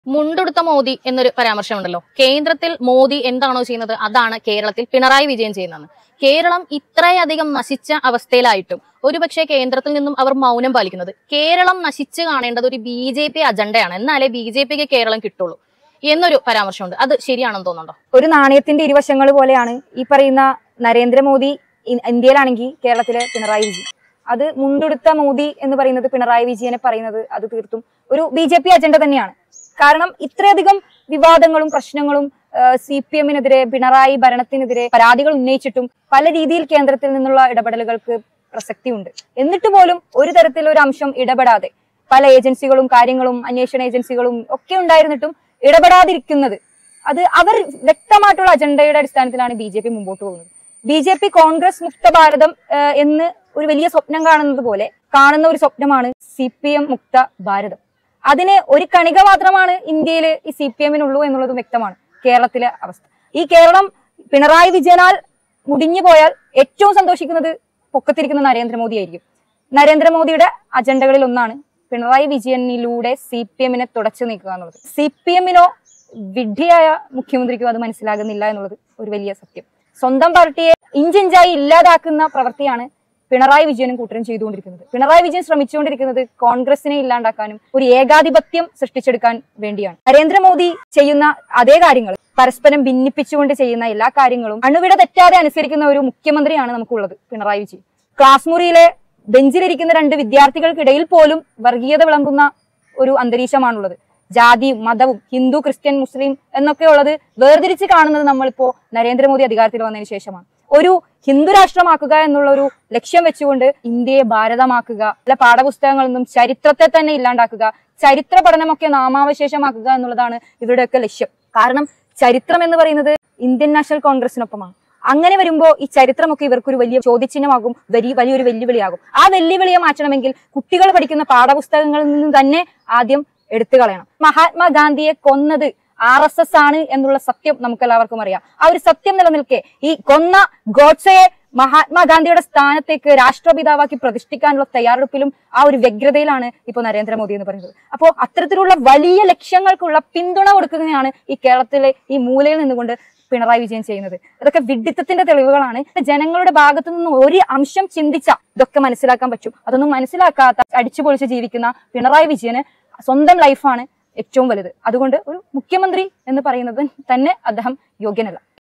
മുണ്ടെടുത്ത മോദി എന്നൊരു പരാമർശമുണ്ടല്ലോ കേന്ദ്രത്തിൽ മോദി എന്താണോ ചെയ്യുന്നത് അതാണ് കേരളത്തിൽ പിണറായി വിജയൻ ചെയ്യുന്നത് കേരളം ഇത്രയധികം നശിച്ച അവസ്ഥയിലായിട്ടും ഒരുപക്ഷെ കേന്ദ്രത്തിൽ നിന്നും അവർ മൗനം പാലിക്കുന്നത് കേരളം നശിച്ചു കാണേണ്ടത് ഒരു ബി ജെ പി അജണ്ടയാണ് എന്നാലേ ബി ജെ പിക്ക് കേരളം കിട്ടുള്ളൂ എന്നൊരു പരാമർശമുണ്ട് അത് ശരിയാണെന്ന് തോന്നുന്നുണ്ടോ ഒരു നാണയത്തിന്റെ ഇരുവശങ്ങൾ പോലെയാണ് ഈ പറയുന്ന നരേന്ദ്രമോദി ഇ- ഇന്ത്യയിലാണെങ്കിൽ കേരളത്തിലെ പിണറായി വിജയൻ അത് മുണ്ടെടുത്ത മോദി എന്ന് പറയുന്നത് പിണറായി വിജയനെ പറയുന്നത് അത് തീർത്തും ഒരു ബി ജെ പി അജണ്ട തന്നെയാണ് കാരണം ഇത്രയധികം വിവാദങ്ങളും പ്രശ്നങ്ങളും സി പി എമ്മിനെതിരെ പിണറായി ഭരണത്തിനെതിരെ പരാതികൾ ഉന്നയിച്ചിട്ടും പല രീതിയിൽ കേന്ദ്രത്തിൽ നിന്നുള്ള ഇടപെടലുകൾക്ക് പ്രസക്തിയുണ്ട് എന്നിട്ട് പോലും ഒരു തരത്തിലൊരു അംശം ഇടപെടാതെ പല ഏജൻസികളും കാര്യങ്ങളും അന്വേഷണ ഏജൻസികളും ഒക്കെ ഉണ്ടായിരുന്നിട്ടും ഇടപെടാതിരിക്കുന്നത് അത് അവർ വ്യക്തമായിട്ടുള്ള അജണ്ടയുടെ അടിസ്ഥാനത്തിലാണ് ബി ജെ പി മുമ്പോട്ട് പോകുന്നത് ബി ജെ പി കോൺഗ്രസ് മുക്ത ഭാരതം ഏഹ്, എന്ന് ഒരു വലിയ സ്വപ്നം കാണുന്നത് പോലെ കാണുന്ന ഒരു സ്വപ്നമാണ് സി പി എം മുക്ത ഭാരതം അതിന് ഒരു കണിക മാത്രമാണ് ഇന്ത്യയിൽ ഈ സി പി എമ്മിനുള്ളൂ എന്നുള്ളതും വ്യക്തമാണ് കേരളത്തിലെ അവസ്ഥ ഈ കേരളം പിണറായി വിജയനാൽ മുടിഞ്ഞു പോയാൽ ഏറ്റവും സന്തോഷിക്കുന്നത് പൊക്കത്തിരിക്കുന്ന നരേന്ദ്രമോദി ആയിരിക്കും നരേന്ദ്രമോദിയുടെ അജണ്ടകളിൽ ഒന്നാണ് പിണറായി വിജയനിലൂടെ സി പി എമ്മിനെ തുടച്ചു നീക്കുക എന്നുള്ളത് സി പി എമ്മിനോ വിഡ്ഢിയായ മുഖ്യമന്ത്രിക്കോ അത് മനസ്സിലാകുന്നില്ല എന്നുള്ളത് ഒരു വലിയ സത്യം സ്വന്തം പാർട്ടിയെ ഇഞ്ചിഞ്ചായി ഇല്ലാതാക്കുന്ന പ്രവൃത്തിയാണ് പിണറായി വിജയനും കൂട്ടരും ചെയ്തുകൊണ്ടിരിക്കുന്നത് പിണറായി വിജയൻ ശ്രമിച്ചുകൊണ്ടിരിക്കുന്നത് കോൺഗ്രസിനെ ഇല്ലാണ്ടാക്കാനും ഒരു ഏകാധിപത്യം സൃഷ്ടിച്ചെടുക്കാൻ വേണ്ടിയാണ് നരേന്ദ്രമോദി ചെയ്യുന്ന അതേ കാര്യങ്ങൾ പരസ്പരം ഭിന്നിപ്പിച്ചുകൊണ്ട് ചെയ്യുന്ന എല്ലാ കാര്യങ്ങളും അണുവിട തെറ്റാതെ അനുസരിക്കുന്ന ഒരു മുഖ്യമന്ത്രിയാണ് നമുക്കുള്ളത് പിണറായി വിജയൻ ക്ലാസ് മുറിയിലെ ബെഞ്ചിലിരിക്കുന്ന രണ്ട് വിദ്യാർത്ഥികൾക്കിടയിൽ പോലും വർഗീയത വിളമ്പുന്ന ഒരു അന്തരീക്ഷമാണുള്ളത് ജാതിയും മതവും ഹിന്ദു ക്രിസ്ത്യൻ മുസ്ലിം എന്നൊക്കെ ഉള്ളത് വേർതിരിച്ച് കാണുന്നത് നമ്മളിപ്പോ നരേന്ദ്രമോദി അധികാരത്തിൽ വന്നതിന് ശേഷമാണ് ഒരു ഹിന്ദു രാഷ്ട്രമാക്കുക എന്നുള്ള ഒരു ലക്ഷ്യം വെച്ചുകൊണ്ട് ഇന്ത്യയെ ഭാരതമാക്കുക അല്ല പാഠപുസ്തകങ്ങളിൽ നിന്നും ചരിത്രത്തെ തന്നെ ഇല്ലാണ്ടാക്കുക ചരിത്ര പഠനമൊക്കെ നാമാവശേഷമാക്കുക എന്നുള്ളതാണ് ഇവരുടെയൊക്കെ ലക്ഷ്യം കാരണം ചരിത്രം എന്ന് പറയുന്നത് ഇന്ത്യൻ നാഷണൽ കോൺഗ്രസിനൊപ്പമാണ് അങ്ങനെ വരുമ്പോ ഈ ചരിത്രമൊക്കെ ഇവർക്കൊരു വലിയ ചോദ്യചിഹ്നമാകും വലിയ വലിയൊരു വെല്ലുവിളിയാകും ആ വെല്ലുവിളിയെ മാറ്റണമെങ്കിൽ കുട്ടികൾ പഠിക്കുന്ന പാഠപുസ്തകങ്ങളിൽ നിന്ന് തന്നെ ആദ്യം എടുത്തു കളയണം മഹാത്മാഗാന്ധിയെ കൊന്നത് ആർ എസ് എസ് ആണ് എന്നുള്ള സത്യം നമുക്ക് എല്ലാവർക്കും അറിയാം ആ ഒരു സത്യം നിലനിൽക്കെ ഈ കൊന്ന ഗോഡ്സയെ മഹാത്മാഗാന്ധിയുടെ സ്ഥാനത്തേക്ക് രാഷ്ട്രപിതാവാക്കി പ്രതിഷ്ഠിക്കാനുള്ള തയ്യാറെടുപ്പിലും ആ ഒരു വ്യഗ്രതയിലാണ് ഇപ്പോൾ നരേന്ദ്രമോദി എന്ന് പറയുന്നത് അപ്പോൾ അത്തരത്തിലുള്ള വലിയ ലക്ഷ്യങ്ങൾക്കുള്ള പിന്തുണ കൊടുക്കുകയാണ് ഈ കേരളത്തിലെ ഈ മൂലയിൽ നിന്നുകൊണ്ട് പിണറായി വിജയൻ ചെയ്യുന്നത് ഇതൊക്കെ വിഡിത്തത്തിന്റെ തെളിവുകളാണ് ജനങ്ങളുടെ ഭാഗത്തു നിന്ന് ഒരു അംശം ചിന്തിച്ച ഇതൊക്കെ മനസ്സിലാക്കാൻ പറ്റും അതൊന്നും മനസ്സിലാക്കാത്ത അടിച്ചുപൊളിച്ച് ജീവിക്കുന്ന പിണറായി വിജയന് സ്വന്തം ലൈഫാണ് ഏറ്റവും വലുത് അതുകൊണ്ട് ഒരു മുഖ്യമന്ത്രി എന്ന് പറയുന്നത് തന്നെ അദ്ദേഹം യോഗ്യനല്ല